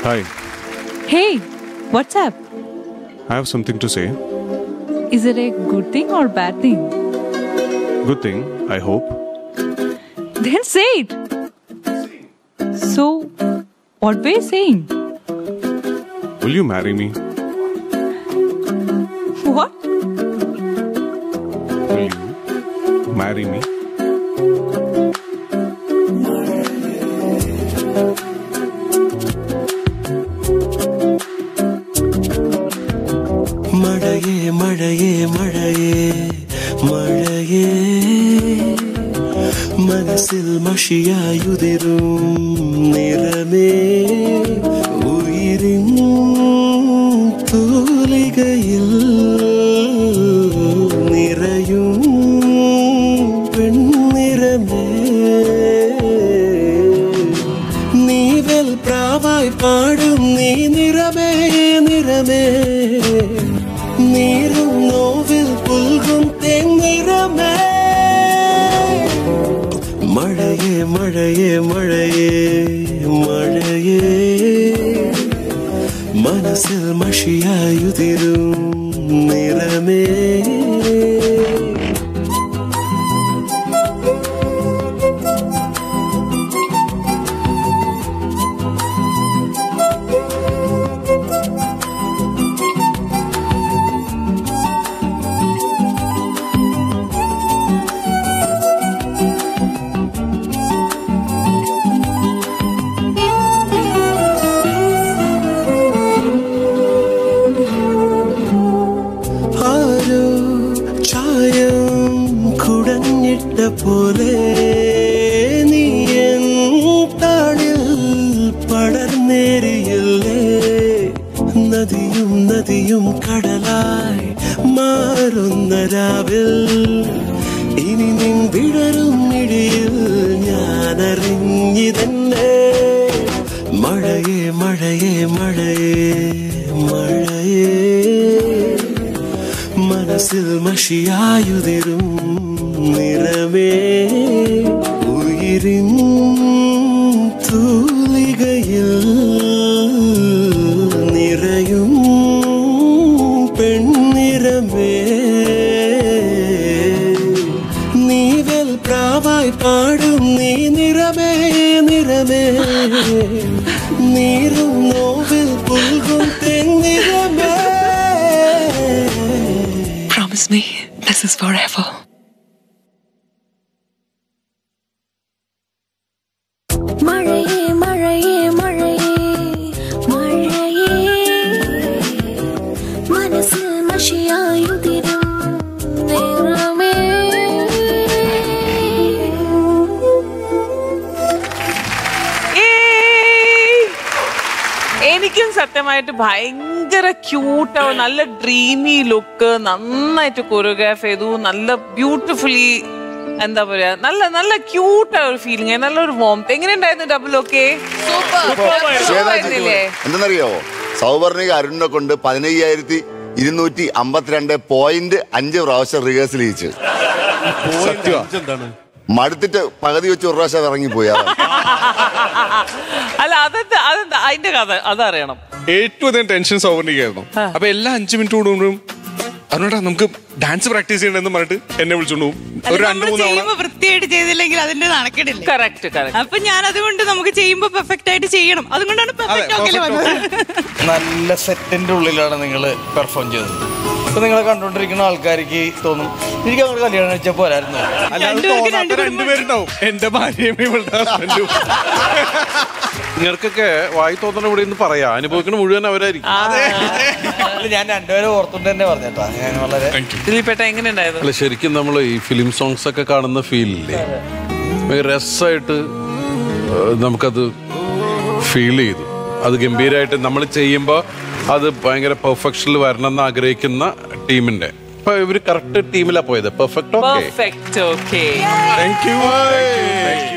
Hi, Hey, what's up? I have something to say. Is it a good thing or bad thing? Good thing, I hope. Then say it. So, what were you saying? Will you marry me? What? Will you marry me? മഴയേ മഴയേ മഴയേ മഴയേ മനസ്സിൽ മഷിയായുതിരും നിറമേ ഉയിരിൻ തൂലികയിൽ നിറയും പെൺനിറമേ നീവൽ പ്രാവായി പാടും നീ നിറമേ നിറമേ നീരും നോവിൽ പുൽകും തെങ്ങിറമേ മഴയേ മഴയേ മഴയേ മഴയേ മനസ്സിൽ മഷിയായുതിരും നിറമേ ആരോ ചായം കുടഞ്ഞിട്ട പോലെ നീ എൻ താളിൽ പടർന്നേറിയല്ലേ നദിയും നദിയും കടലായി മാറുന്ന രാവിൽ ഇനി നിൻ വിടരും ഇടിയിൽ ഞാനറിഞ്ഞിതന്നെ മഴയേ മഴയേ മഴയേ മഴയേ മനസ്സിൽ മഷിയായുതിരും നിറമേ ഉയിരിൻ തൂലികയിൽ നിറയും പെൺനിറമേ നീവൽ പ്രാവായി പാടും നീ നിറമേ നിറമേ നീരും നോവിൽ പുൽകും തെന്നിറമേ Promise me this is forever. മഴയേ മഴയേ മഴയേ മഴയേ മനസ്സിൽ മഷിയായുതിരും നിറമേ ഏയ്! എനിക്കും സത്യമായിട്ട് ഭയങ്കര ക്യൂട്ടാവും നല്ല ഡ്രീമി ലുക്ക് നന്നായിട്ട് കൊറിയോഗ്രാഫ് ചെയ്തു നല്ല ബ്യൂട്ടിഫുള്ളി എന്താ പറയാ നല്ല നല്ല ക്യൂട്ടായ ഒരു ഫീലിംഗ് നല്ലൊരു വോംത്ത് എങ്ങനെയുണ്ടായിരുന്നു ഡബിൾ ഒക്കെ ശ്വേതാജിക്ക് എന്തെന്നറിയോ സൗവർണിക അരുണിനെ കൊണ്ട് പതിനയ്യായിരത്തി ഇരുന്നൂറ്റി അമ്പത്തിരണ്ട് പോയിന്റ് അഞ്ച് പ്രാവശ്യം റിഹേഴ്സൽ ചെയ്യിച്ച് മടുത്തിട്ട് പകുതി വെച്ച് ഒരു പ്രാവശ്യം ഇറങ്ങിപ്പോയി അതാണ്. അല്ല അതെന്താ അതെന്താ അതിന്റെ കഥ അതറിയണം ഏറ്റവും അധികം ടെൻഷൻ സൗവർണിക്കായിരുന്നു അപ്പൊ എല്ലാ അഞ്ചു മിനിറ്റ് കൂടുമ്പോഴും അതുകൊണ്ടാ നമുക്ക് ഡാൻസ് പ്രാക്ടീസ് ചെയ്യണമെന്ന് പറഞ്ഞിട്ട് എന്നെ വിളിച്ചോണ്ട് പോകും ഒരു രണ്ട് നമ്മൾ മൂന്ന് തവണ ചെയ്യുമ്പോ വൃത്തിയായിട്ട് ചെയ്തില്ലെങ്കിൽ അതിന്റെ നാണക്കേടില്ല കറക്റ്റ് കറക്റ്റ് അപ്പൊ ഞാൻ അതുകൊണ്ട് നമുക്ക് ചെയ്യുമ്പോ പെർഫെക്റ്റ് ആയിട്ട് ചെയ്യണം അതുകൊണ്ടാണ് പെർഫെക്റ്റ് ഓക്കെ വന്നത് നല്ല സെറ്റിന്റെ ഉള്ളിലാണ് നിങ്ങൾ പെർഫോം ചെയ്തത് അപ്പൊ നിങ്ങളെ കണ്ടോണ്ടിരിക്കുന്ന ആൾക്കാർക്ക് തോന്നും എനിക്ക് അങ്ങോട്ട് കല്യാണം കഴിച്ചാൽ പോരായിരുന്നു അല്ല അത് തോന്നാത്ത രണ്ടുപേരുണ്ടാവും എന്റെ ഭാര്യയും ഇവളുടെ ഹസ്ബൻഡും നിങ്ങൾക്കൊക്കെ വായി തോന്നണ ഇവിടെ നിന്ന് പറയാ അനുഭവിക്കണ മുഴുവൻ അവരായിരിക്കും അല്ല, ഞാൻ രണ്ടുപേരും ഓർത്തുകൊണ്ട് തന്നെ പറഞ്ഞേട്ടാ ഞാൻ വളരെ ദിലീപേട്ട എങ്ങനെയുണ്ടായിരുന്നു അല്ല ശരിക്കും നമ്മൾ ഈ ഫിലിം സോങ്സ് ഒക്കെ കാണുന്ന ഫീലില്ലേ ഭയങ്കര രസമായിട്ട് ഏഹ്, നമുക്കത് ഫീൽ ചെയ്തു അത് ഗംഭീരമായിട്ട് നമ്മൾ ചെയ്യുമ്പോൾ അത് ഭയങ്കര പെർഫെക്ഷനിൽ വരണം എന്ന് ആഗ്രഹിക്കുന്ന ടീമിന്റെ ഇപ്പൊ ഇവര് കറക്റ്റ് ടീമിലാ പോയത് perfect okay perfect okay thank U